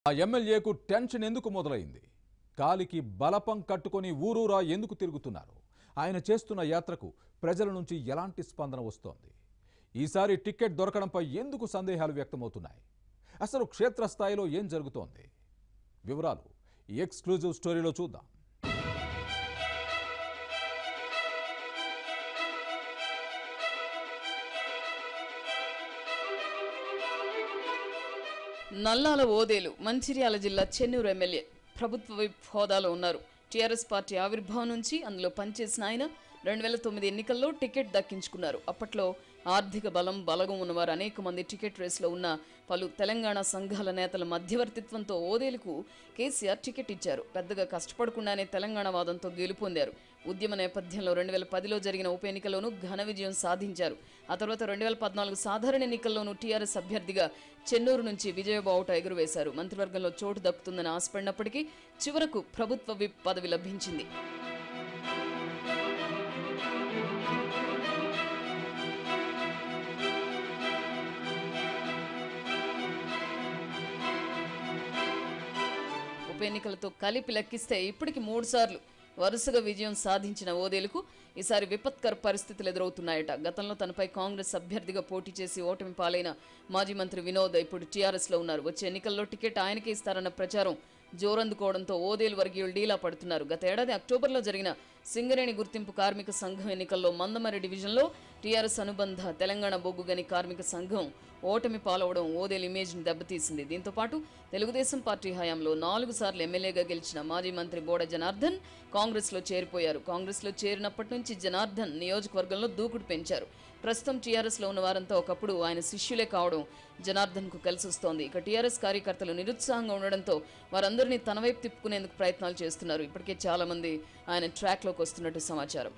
ఆ ఎమ్మెల్యేకు టెన్షన్ ఎందుకు మొదలైంది కాలికి బలపం కట్టుకొని ఊరూరా ఎందుకు తిరుగుతున్నారు ఆయన చేస్తున్న యాత్రకు ప్రజల నుంచి ఎలాంటి స్పందన వస్తోంది ఈసారి టికెట్ దొరకడంపై ఎందుకు సందేహాలు వ్యక్తమవుతున్నాయి అసలు క్షేత్రస్థాయిలో ఏం జరుగుతోంది వివరాలు ఈ ఎక్స్క్లూజివ్ స్టోరీలో చూద్దాం నల్లాల ఓదేలు మంచిర్యాల జిల్లా చెన్నూరు ఎమ్మెల్యే ప్రభుత్వ విప్ హోదాలో ఉన్నారు టీఆర్ఎస్ పార్టీ ఆవిర్భావం నుంచి అందులో పనిచేసిన ఆయన రెండు వేల తొమ్మిది ఎన్నికల్లో టికెట్ దక్కించుకున్నారు అప్పట్లో ఆర్థిక బలం బలగం ఉన్నవారు అనేక మంది టికెట్ రేసులో ఉన్న పలు తెలంగాణ సంఘాల నేతల మధ్యవర్తిత్వంతో ఓదేలుకు కేసీఆర్ టికెట్ ఇచ్చారు పెద్దగా కష్టపడకుండానే తెలంగాణ వాదంతో గెలుపొందారు ఉద్యమ నేపథ్యంలో రెండు వేల పదిలో జరిగిన ఉప ఎన్నికల్లోనూ ఘన విజయం సాధించారు ఆ తర్వాత రెండు వేల పద్నాలుగు సాధారణ ఎన్నికల్లోనూ టీఆర్ఎస్ అభ్యర్థిగా చెన్నూరు నుంచి విజయబావుట ఎగురవేశారు మంత్రివర్గంలో చోటు దక్కుతుందని ఆశపడినప్పటికీ చివరకు ప్రభుత్వ విప్ పదవి లభించింది ఉప ఎన్నికలతో కలిపి లెక్కిస్తే ఇప్పటికి మూడు సార్లు వరుసగా విజయం సాధించిన ఓదేలుకు ఈసారి విపత్కర పరిస్థితులు ఎదురవుతున్నాయట గతంలో తనపై కాంగ్రెస్ అభ్యర్థిగా పోటీ చేసి ఓటమి పాలైన మాజీ మంత్రి వినోద్ ఇప్పుడు టీఆర్ఎస్లో ఉన్నారు వచ్చే ఎన్నికల్లో టికెట్ ఆయనకే ఇస్తారన్న ప్రచారం జోరందుకోవడంతో ఓదేలు వర్గీయులు డీలా పడుతున్నారు గత ఏడాది అక్టోబర్లో జరిగిన సింగరేణి గుర్తింపు కార్మిక సంఘం ఎన్నికల్లో మందమరి డివిజన్లో టీఆర్ఎస్ అనుబంధ తెలంగాణ బొగ్గుగని కార్మిక సంఘం ఓటమి పాలవడం ఓదేలు ఇమేజ్ని దెబ్బతీసింది దీంతో పాటు తెలుగుదేశం పార్టీ హయాంలో నాలుగు సార్లు ఎమ్మెల్యేగా గెలిచిన మాజీ మంత్రి బోడ జనార్దన్ కాంగ్రెస్లో చేరిపోయారు కాంగ్రెస్లో చేరినప్పటి నుంచి జనార్దన్ నియోజకవర్గంలో దూకుడు పెంచారు ప్రస్తుతం టీఆర్ఎస్లో ఉన్న వారంతా ఒకప్పుడు ఆయన శిష్యులే కావడం జనార్దన్కు కలిసి వస్తోంది ఇక టీఆర్ఎస్ కార్యకర్తలు నిరుత్సాహంగా ఉండడంతో వారందరినీ తన వైపు తిప్పుకునేందుకు ప్రయత్నాలు చేస్తున్నారు ఇప్పటికే చాలా మంది ఆయన ట్రాక్లోకి వస్తున్నట్టు సమాచారం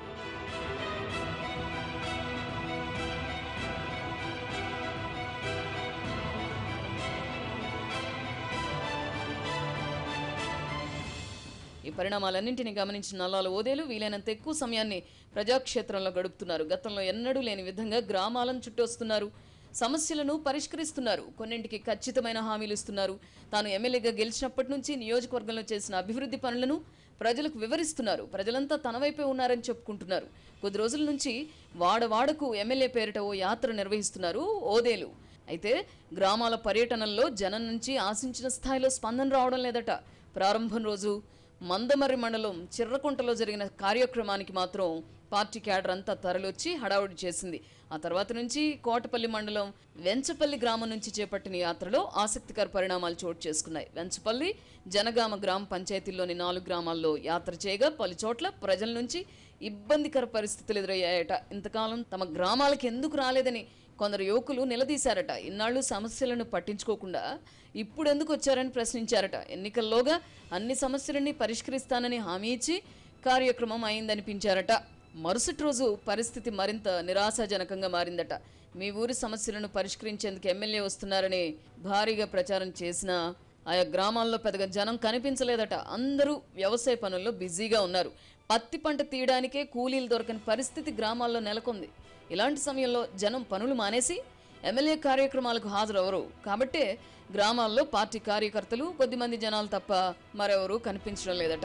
ఈ పరిణామాలన్నింటినీ గమనించిన నల్లాల ఓదేలు వీలైనంత ఎక్కువ సమయాన్ని ప్రజాక్షేత్రంలో గడుపుతున్నారు గతంలో ఎన్నడూ లేని విధంగా గ్రామాలను చుట్టొస్తున్నారు సమస్యలను పరిష్కరిస్తున్నారు కొన్నింటికి ఖచ్చితమైన హామీలు ఇస్తున్నారు తాను ఎమ్మెల్యేగా గెలిచినప్పటి నుంచి నియోజకవర్గంలో చేసిన అభివృద్ధి పనులను ప్రజలకు వివరిస్తున్నారు ప్రజలంతా తన వైపే ఉన్నారని చెప్పుకుంటున్నారు కొద్ది రోజుల నుంచి వాడవాడకు ఎమ్మెల్యే పేరిట ఓ యాత్ర నిర్వహిస్తున్నారు ఓదేలు అయితే గ్రామాల పర్యటనల్లో జనం నుంచి ఆశించిన స్థాయిలో స్పందన రావడం లేదట ప్రారంభం రోజు మందమర్రి మండలం చిర్రకుంటలో జరిగిన కార్యక్రమానికి మాత్రం పార్టీ క్యాడర్ అంతా తరలొచ్చి హడావుడి చేసింది ఆ తర్వాత నుంచి కోటపల్లి మండలం వెంచపల్లి గ్రామం నుంచి చేపట్టిన యాత్రలో ఆసక్తికర పరిణామాలు చోటు చేసుకున్నాయి వెంచపల్లి జనగామ గ్రామ పంచాయతీల్లోని నాలుగు గ్రామాల్లో యాత్ర చేయగా పలు చోట్ల ప్రజల నుంచి ఇబ్బందికర పరిస్థితులు ఎదురయ్యాయట ఇంతకాలం తమ గ్రామాలకు ఎందుకు రాలేదని కొందరు యువకులు నిలదీశారట ఇన్నాళ్ళు సమస్యలను పట్టించుకోకుండా ఇప్పుడు ఎందుకు వచ్చారని ప్రశ్నించారట ఎన్నికల్లోగా అన్ని సమస్యలన్నీ పరిష్కరిస్తానని హామీ ఇచ్చి కార్యక్రమం అయిందనిపించారట మరుసటి రోజు పరిస్థితి మరింత నిరాశాజనకంగా మారిందట మీ ఊరి సమస్యలను పరిష్కరించేందుకు ఎమ్మెల్యే వస్తున్నారని భారీగా ప్రచారం చేసినా ఆయా గ్రామాల్లో పెద్దగా జనం కనిపించలేదట అందరూ వ్యవసాయ పనుల్లో బిజీగా ఉన్నారు పత్తి పంట తీయడానికే కూలీలు దొరకని పరిస్థితి గ్రామాల్లో నెలకొంది ఇలాంటి సమయంలో జనం పనులు మానేసి ఎమ్మెల్యే కార్యక్రమాలకు హాజరవరు కాబట్టే గ్రామాల్లో పార్టీ కార్యకర్తలు కొద్దిమంది జనాలు తప్ప మరెవరూ కనిపించడం లేదట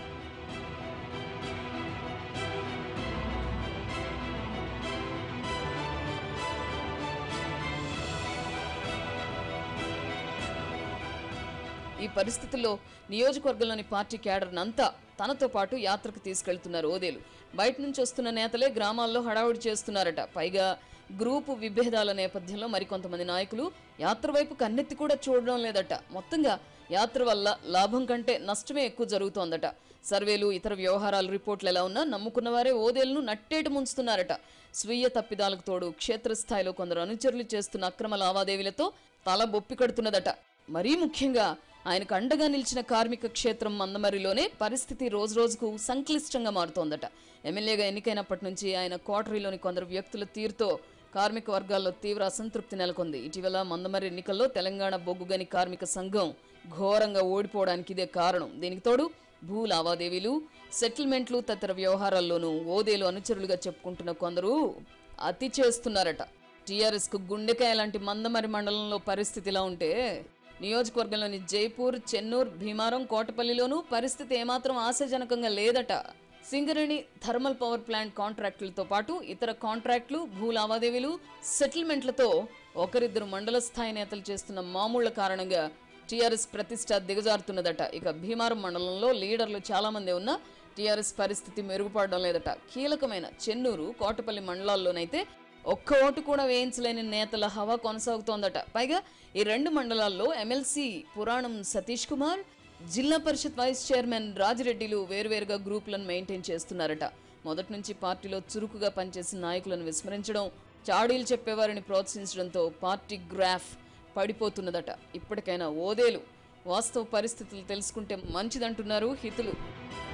ఈ పరిస్థితుల్లో నియోజకవర్గంలోని పార్టీ క్యాడర్ని అంతా తనతో పాటు యాత్రకు తీసుకెళ్తున్నారు ఓదేలు బయట నుంచి వస్తున్న నేతలే గ్రామాల్లో హడావుడి చేస్తున్నారట పైగా గ్రూపు విభేదాల నేపథ్యంలో మరికొంతమంది నాయకులు యాత్ర వైపు కన్నెత్తి కూడా చూడడం లేదట మొత్తంగా యాత్ర వల్ల లాభం కంటే నష్టమే ఎక్కువ జరుగుతోందట సర్వేలు ఇతర వ్యవహారాలు రిపోర్ట్లు ఎలా ఉన్నా నమ్ముకున్న వారే ఓదేలను నట్టేట ముంచుతున్నారట స్వీయ తప్పిదాలకు తోడు క్షేత్రస్థాయిలో కొందరు అనుచరులు చేస్తున్న అక్రమ లావాదేవీలతో తల బొప్పి కడుతున్నదట మరీ ముఖ్యంగా ఆయనకు అండగా నిలిచిన కార్మిక క్షేత్రం మందమరిలోనే పరిస్థితి రోజురోజుకు సంక్లిష్టంగా మారుతోందట ఎమ్మెల్యేగా ఎన్నికైనప్పటి నుంచి ఆయన కోటరీలోని కొందరు వ్యక్తుల తీరుతో కార్మిక వర్గాల్లో తీవ్ర అసంతృప్తి నెలకొంది ఇటీవల మందమరి ఎన్నికల్లో తెలంగాణ బొగ్గుగని కార్మిక సంఘం ఘోరంగా ఓడిపోవడానికి ఇదే కారణం దీనికి తోడు భూ లావాదేవీలు సెటిల్మెంట్లు తదితర వ్యవహారాల్లోనూ ఓదేలు అనుచరులుగా చెప్పుకుంటున్న కొందరు అతి చేస్తున్నారట టీఆర్ఎస్ కు గుండెకాయ లాంటి మందమరి మండలంలో పరిస్థితి ఇలా ఉంటే నియోజకవర్గంలోని జైపూర్ చెన్నూర్ భీమారం కోటపల్లిలోనూ పరిస్థితి ఏమాత్రం ఆశాజనకంగా లేదట సింగరేణి థర్మల్ పవర్ ప్లాంట్ కాంట్రాక్టులతో పాటు ఇతర కాంట్రాక్టులు భూ లావాదేవీలు సెటిల్మెంట్లతో ఒకరిద్దరు మండల స్థాయి నేతలు చేస్తున్న మామూళ్ల కారణంగా టీఆర్ఎస్ ప్రతిష్ట దిగజారుతున్నదట ఇక భీమారం మండలంలో లీడర్లు చాలా మంది ఉన్నా టీఆర్ఎస్ పరిస్థితి మెరుగుపడడం లేదట కీలకమైన చెన్నూరు కోటపల్లి మండలాల్లోనైతే ఒక్క ఓటు కూడా వేయించలేని నేతల హవా కొనసాగుతోందట పైగా ఈ రెండు మండలాల్లో ఎమ్మెల్సీ పురాణం సతీష్ కుమార్ జిల్లా పరిషత్ వైస్ చైర్మన్ రాజిరెడ్డిలు వేరువేరుగా గ్రూపులను మెయింటైన్ చేస్తున్నారట మొదటి నుంచి పార్టీలో చురుకుగా పనిచేసిన నాయకులను విస్మరించడం చాడీలు చెప్పేవారిని ప్రోత్సహించడంతో పార్టీ గ్రాఫ్ పడిపోతున్నదట ఇప్పటికైనా ఓదేలు వాస్తవ పరిస్థితులు తెలుసుకుంటే మంచిదంటున్నారు హితులు